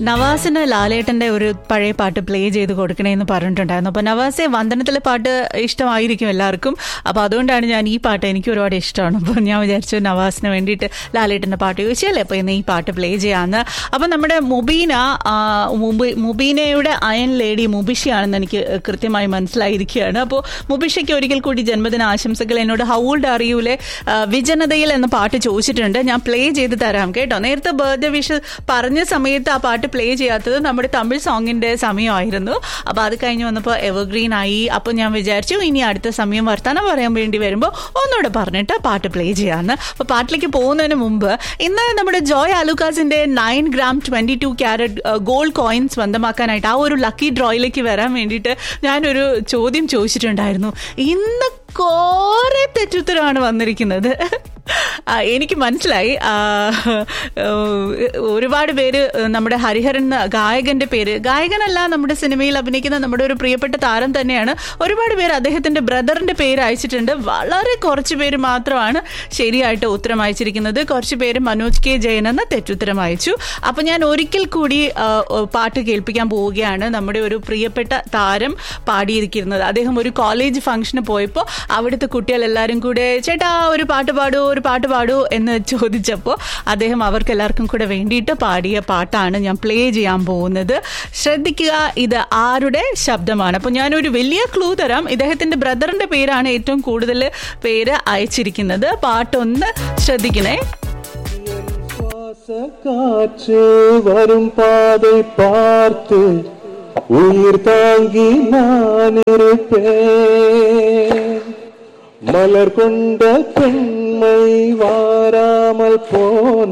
നവാസിന് ലാലേട്ടന്റെ ഒരു പഴയ പാട്ട് പ്ലേ ചെയ്ത് കൊടുക്കണേന്ന് പറഞ്ഞിട്ടുണ്ടായിരുന്നു അപ്പൊ നവാസെ വന്ദനത്തിലെ പാട്ട് ഇഷ്ടമായിരിക്കും എല്ലാവർക്കും അപ്പൊ അതുകൊണ്ടാണ് ഞാൻ ഈ പാട്ട് എനിക്ക് ഒരുപാട് ഇഷ്ടമാണ് അപ്പോൾ ഞാൻ വിചാരിച്ചു നവാസിന് വേണ്ടിയിട്ട് ലാലേട്ടന്റെ പാട്ട് ചോദിച്ചല്ലേ അപ്പൊ ഇന്ന് ഈ പാട്ട് പ്ലേ ചെയ്യാന്ന് അപ്പൊ നമ്മുടെ മുബീന ആ, മുബി- മുബീനയുടെ അയൻ ലേഡി മുബിഷയാണെന്ന് എനിക്ക് കൃത്യമായി മനസ്സിലായിരിക്കുകയാണ് അപ്പോൾ മുബിഷയ്ക്ക് ഒരിക്കൽ കൂടി ജന്മദിന ആശംസകൾ എന്നോട് ഹൗൾഡ് അറിയൂലെ ആ, വിജനതയിൽ എന്ന പാട്ട് ചോദിച്ചിട്ടുണ്ട് ഞാൻ പ്ലേ ചെയ്ത് തരാം കേട്ടോ നേരത്തെ ബർത്ത്ഡേ വിഷ് പറഞ്ഞ സമയത്ത് ആ പാട്ട് പ്ലേ ചെയ്യാത്തത് നമ്മുടെ തമിഴ് സോങ്ങിന്റെ സമയമായിരുന്നു അപ്പൊ അത് കഴിഞ്ഞ് വന്നപ്പോൾ എവർഗ്രീൻ ആയി അപ്പൊ ഞാൻ വിചാരിച്ചു ഇനി അടുത്ത സമയം വർത്താനം പറയാൻ വേണ്ടി വരുമ്പോൾ ഒന്നുകൂടെ പറഞ്ഞിട്ട് പാട്ട് പ്ലേ ചെയ്യാന്ന് അപ്പൊ പാട്ടിലേക്ക് പോകുന്നതിന് മുമ്പ് ഇന്ന് നമ്മുടെ ജോയ് ആലുക്കാസിന്റെ nine gram twenty two carat gold coin സ്വന്തമാക്കാനായിട്ട് ആ ഒരു ലക്കി ഡ്രോയിലേക്ക് വരാൻ വേണ്ടിയിട്ട് ഞാനൊരു ചോദ്യം ചോദിച്ചിട്ടുണ്ടായിരുന്നു ഇന്ന് കോരെ തെറ്റുത്തരമാണ് വന്നിരിക്കുന്നത് ആ, എനിക്ക് മനസ്സിലായി ആ, ഒരുപാട് പേര് നമ്മുടെ ഹരിഹരൻ എന്ന ഗായകന്റെ പേര് ഗായകനല്ല നമ്മുടെ സിനിമയിൽ അഭിനയിക്കുന്ന നമ്മുടെ ഒരു പ്രിയപ്പെട്ട താരം തന്നെയാണ് ഒരുപാട് പേര് അദ്ദേഹത്തിന്റെ ബ്രദറിന്റെ പേര് അയച്ചിട്ടുണ്ട് വളരെ കുറച്ച് പേര് മാത്രമാണ് ശരിയായിട്ട് ഉത്തരം അയച്ചിരിക്കുന്നത് കുറച്ച് പേര് മനോജ് കെ ജയൻ എന്ന തെറ്റുത്തരം അയച്ചു അപ്പൊ ഞാൻ ഒരിക്കൽ കൂടി ആ, പാട്ട് കേൾപ്പിക്കാൻ പോവുകയാണ് നമ്മുടെ ഒരു പ്രിയപ്പെട്ട താരം പാടിയിരിക്കുന്നത് അദ്ദേഹം ഒരു കോളേജ് ഫംഗ്ഷന് പോയപ്പോൾ അവിടുത്തെ കുട്ടികൾ എല്ലാവരും കൂടെ ചേട്ടാ ഒരു പാട്ട് പാടൂ ഒരു പാട്ട് പാടൂ എന്ന് ചോദിച്ചപ്പോൾ അദ്ദേഹം അവർക്ക് എല്ലാവർക്കും കൂടെ വേണ്ടിയിട്ട് പാടിയ പാട്ടാണ് ഞാൻ പ്ലേ ചെയ്യാൻ പോകുന്നത് ശ്രദ്ധിക്കുക ഇത് ആരുടെ ശബ്ദമാണ് അപ്പോൾ ഞാനൊരു വലിയ ക്ലൂ തരാം ഇദ്ദേഹത്തിന്റെ ബ്രദറിന്റെ പേരാണ് ഏറ്റവും കൂടുതൽ പേര് അയച്ചിരിക്കുന്നത് പാട്ടൊന്ന് ശ്രദ്ധിക്കണേ சுவாச காற்று வரும் பாதை பார்த்து உயிர் தாங்கி நான் இருப்பேன் மலர் கொண்ட பெண்மை வாராமல் போன